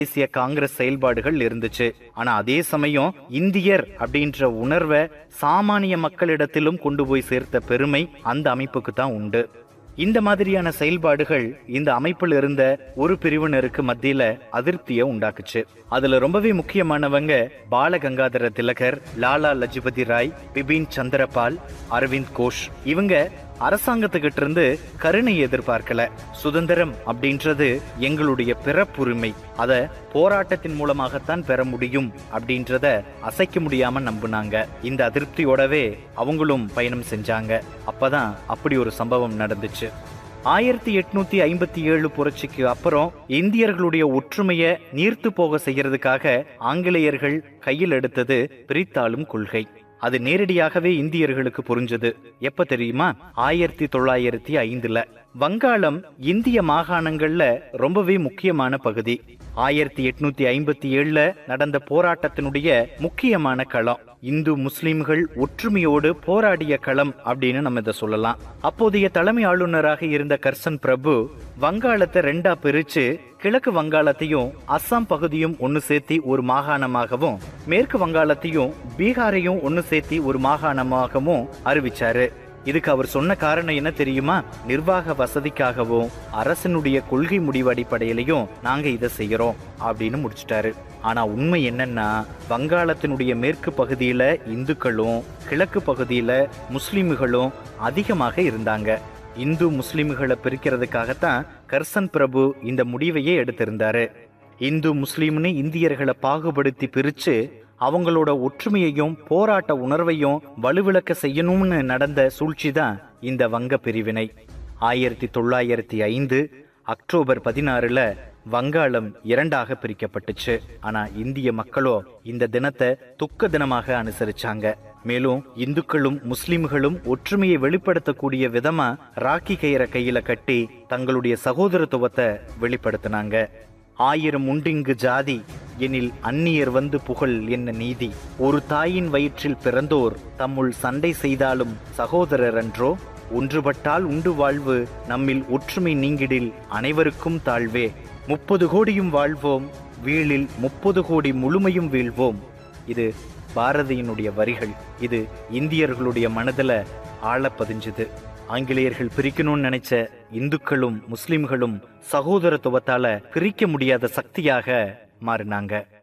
தேசிய காங்கிரஸ் செயல்பாடுகள் இருந்துச்சு ஆனா அதே சமயம் இந்தியர் அப்படின்ற உணர்வை சாமானிய மக்களிடத்திலும் கொண்டு போய் சேர்த்த பெருமை அந்த அமைப்புக்கு தான் உண்டு இந்த மாதிரியான செயல்பாடுகள் இந்த அமைப்பில் இருந்த ஒரு பிரிவினருக்கு மத்தியில அதிருப்தியை உண்டாக்குச்சு அதுல ரொம்பவே முக்கியமானவங்க பாலகங்காதர திலகர் லாலா லஜபதி ராய் பிபின் சந்திரபால் அரவிந்த் கோஷ் இவங்க அரசாங்கத்துக்கிட்ட இருந்து கருணை எதிர்பார்க்கல சுதந்திரம் அப்படின்றது எங்களுடைய பிறப்புரிமை அத போராட்டத்தின் மூலமாகத்தான் பெற முடியும் அப்படின்றத அசைக்க முடியாம நம்புனாங்க இந்த அதிருப்தியோடவே அவங்களும் பயணம் செஞ்சாங்க அப்பதான் அப்படி ஒரு சம்பவம் நடந்துச்சு ஆயிரத்தி எட்நூத்தி ஐம்பத்தி ஏழு புரட்சிக்கு அப்புறம் இந்தியர்களுடைய ஒற்றுமையை நீர்த்து போக செய்யறதுக்காக ஆங்கிலேயர்கள் கையில் எடுத்தது பிரித்தாளும் கொள்கை அது நேரடியாகவே இந்தியர்களுக்கு புரிஞ்சது எப்ப தெரியுமா ஆயிரத்தி தொள்ளாயிரத்தி ஐந்துல வங்காளம் இந்திய மாகாணங்கள்ல ரொம்பவே முக்கியமான பகுதி ஆயிரத்தி எட்நூத்தி ஐம்பத்தி ஏழுல நடந்த போராட்டத்தினுடைய முக்கியமான களம் இந்து முஸ்லிம்கள் ஒற்றுமையோடு போராடிய களம் அப்படின்னு நம்ம இதை சொல்லலாம் அப்போதைய தலைமை ஆளுநராக இருந்த கர்சன் பிரபு வங்காளத்தை ரெண்டா பிரிச்சு கிழக்கு வங்காளத்தையும் அஸ்ஸாம் பகுதியும் ஒன்னு சேர்த்தி ஒரு மாகாணமாகவும் மேற்கு வங்காளத்தையும் பீகாரையும் ஒன்னு சேர்த்தி ஒரு மாகாணமாகவும் அறிவிச்சாரு இதுக்கு அவர் சொன்ன காரணம் என்ன தெரியுமா நிர்வாக வசதிக்காகவும் அரசனுடைய கொள்கை முடிவு அடிப்படையிலையும் நாங்க இதை செய்யறோம் அப்படின்னு முடிச்சிட்டாரு ஆனா உண்மை என்னன்னா வங்காளத்தினுடைய மேற்கு பகுதியில இந்துக்களும் கிழக்கு பகுதியில முஸ்லிம்களும் அதிகமாக இருந்தாங்க இந்து முஸ்லிம்களை பிரிக்கிறதுக்காகத்தான் கர்சன் பிரபு இந்த முடிவையே எடுத்திருந்தாரு இந்து முஸ்லிம்னு இந்தியர்களை பாகுபடுத்தி பிரிச்சு அவங்களோட ஒற்றுமையையும் போராட்ட உணர்வையும் வலுவிளக்க செய்யணும்னு நடந்த சூழ்ச்சி தான் இந்த வங்க பிரிவினை ஆயிரத்தி தொள்ளாயிரத்தி ஐந்து அக்டோபர் பதினாறுல வங்காளம் இரண்டாக பிரிக்கப்பட்டுச்சு ஆனா இந்திய மக்களோ இந்த தினத்தை துக்க தினமாக அனுசரிச்சாங்க மேலும் இந்துக்களும் முஸ்லிம்களும் ஒற்றுமையை வெளிப்படுத்தக்கூடிய விதமா ராக்கி கயிறை கையில கட்டி தங்களுடைய சகோதரத்துவத்தை வெளிப்படுத்தினாங்க ஆயிரம் உண்டிங்கு ஜாதி எனில் அந்நியர் வந்து புகழ் என்ன நீதி ஒரு தாயின் வயிற்றில் பிறந்தோர் தம்முள் சண்டை செய்தாலும் சகோதரர் அன்றோ ஒன்றுபட்டால் உண்டு வாழ்வு நம்மில் ஒற்றுமை நீங்கிடில் அனைவருக்கும் தாழ்வே முப்பது கோடியும் வாழ்வோம் வீழில் முப்பது கோடி முழுமையும் வீழ்வோம் இது பாரதியினுடைய வரிகள் இது இந்தியர்களுடைய மனதில் ஆழ பதிஞ்சுது ஆங்கிலேயர்கள் பிரிக்கணும்னு நினைச்ச இந்துக்களும் முஸ்லிம்களும் சகோதரத்துவத்தால பிரிக்க முடியாத சக்தியாக மாறினாங்க